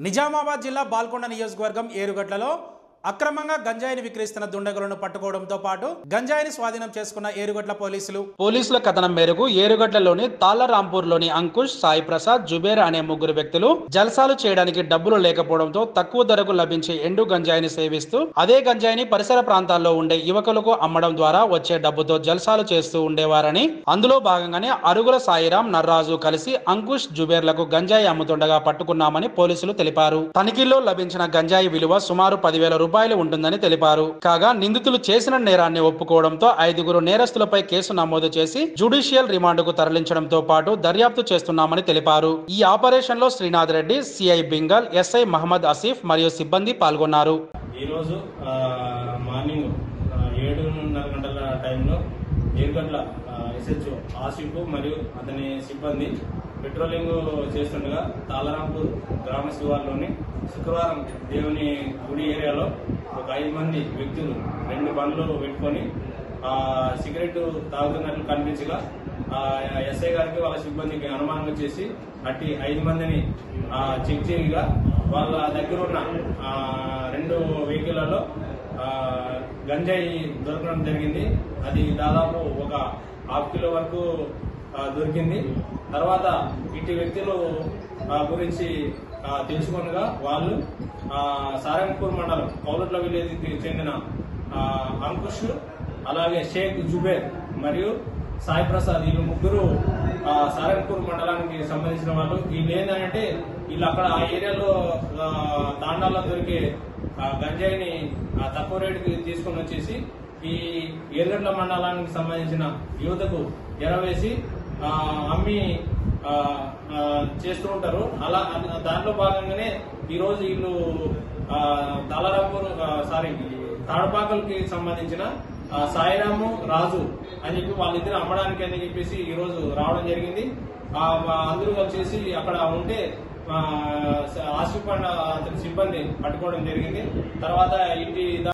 నిజామాబాద్ జిల్లా బాల్కొండ నియోజకవర్గం ఏరుగడ్లలో అక్రమంగా గంజాయిని విక్రయిస్తున్న దుండగులను పట్టుకోవడంతో పాటు గంజాయిని స్వాధీనం చేసుకున్న ఏరుగడ్ల పోలీసులు పోలీసుల కథనం మేరకు ఏరుగడ్డలోని తాళ్లరాంపూర్లోని అంకుష్ సాయి ప్రసాద్ జుబేర్ అనే ముగ్గురు వ్యక్తులు జల్సాలు చేయడానికి డబ్బులు లేకపోవడంతో తక్కువ ధరకు లభించే ఎండు గంజాయిని సేవిస్తూ అదే గంజాయిని పరిసర ప్రాంతాల్లో ఉండే యువకులకు అమ్మడం ద్వారా వచ్చే డబ్బుతో జల్సాలు చేస్తూ ఉండేవారని అందులో భాగంగానే అరుగుల సాయిరాం నర్రాజు కలిసి అంకుష్ జుబేర్లకు గంజాయి అమ్ముతుండగా పట్టుకున్నామని పోలీసులు తెలిపారు తనిఖీల్లో లభించిన గంజాయి విలువ సుమారు పదివేల రూపాయలు ఉంటుందని తెలిపారు కాగా నిందితులు చేసిన నేరాన్ని ఒప్పుకోవడంతో ఐదుగురు నేరస్తులపై కేసు నమోదు చేసి జ్యుడిషియల్ రిమాండ్కు తరలించడంతో పాటు దర్యాప్తు చేస్తున్నామని తెలిపారు ఈ ఆపరేషన్ లో శ్రీనాథ్ రెడ్డి సిఐ బింగల్ ఎస్ఐ మహమ్మద్ ఆసిఫ్ మరియు సిబ్బంది పాల్గొన్నారు ఈరోజు ఆ, మార్నింగ్ ఆ, ఏడున్నర గంటల టైంలో ఏడుగంటల ఎస్హెచ్ ఆసిఫ్ మరియు అతని సిబ్బంది పెట్రోలింగ్ చేస్తుండగా తాళరాంపూర్ గ్రామ శివార్లోని శుక్రవారం దేవుని గుడి ఏరియాలో ఒక ఐదు మంది వ్యక్తులు రెండు బండ్లు పెట్టుకొని ఆ, సిగరెట్ తాగుతున్నట్లు కనిపించగా ఆ, ఎస్ఐ గారికి వాళ్ళ సిబ్బందికి అనుమానం వచ్చేసి అట్టి ఐదు మందిని ఆ, చెక్ చేయగా వాళ్ళ దగ్గర ఉన్న ఆ, రెండు వెహికల్లలో ఆ, గంజాయి దొరకడం జరిగింది అది దాదాపు ఒక హాఫ్ కిలో వరకు ఆ, దొరికింది తర్వాత ఇటు వ్యక్తులు ఆ, గురించి ఆ, తెలుసుకొనగా వాళ్ళు ఆ, సారంగపూర్ మండలం కౌలట్ల విలేజ్కి చెందిన ఆ, అంకుష్ అలాగే షేక్ జుబేర్ మరియు సాయి ప్రసాద్ వీళ్ళు ముగ్గురు ఆ, సారంగపూర్ మండలానికి సంబంధించిన వాళ్ళు వీళ్ళు ఏంటంటే వీళ్ళు అక్కడ ఆ ఏరియాలో ఆ, తాండాల్లో దొరికే ఆ, గంజాయిని ఆ, తక్కువ రేటుకి తీసుకొని వచ్చేసి ఈ ఏర్గడ్ల మండలానికి సంబంధించిన యువతకు ఎరవేసి ఆ, అమ్మి ఆ, ఆ, చేస్తూ ఉంటారు అలా అది- దాంట్లో భాగంగానే ఈ రోజు వీళ్ళు ఆ, తలరాపూర్ ఆ, సారీ తాడపాకల్కి సంబంధించిన ఆ, సాయిరాము రాజు అని చెప్పి వాళ్ళిద్దరు అమ్మడానికి అని చెప్పేసి ఈ రోజు రావడం జరిగింది ఆ, వా- అందరూ వచ్చేసి అక్కడ ఉంటే ఆ, ఆసిఫ్ అండ్ అతని సిబ్బంది పట్టుకోవడం జరిగింది తర్వాత ఇంటి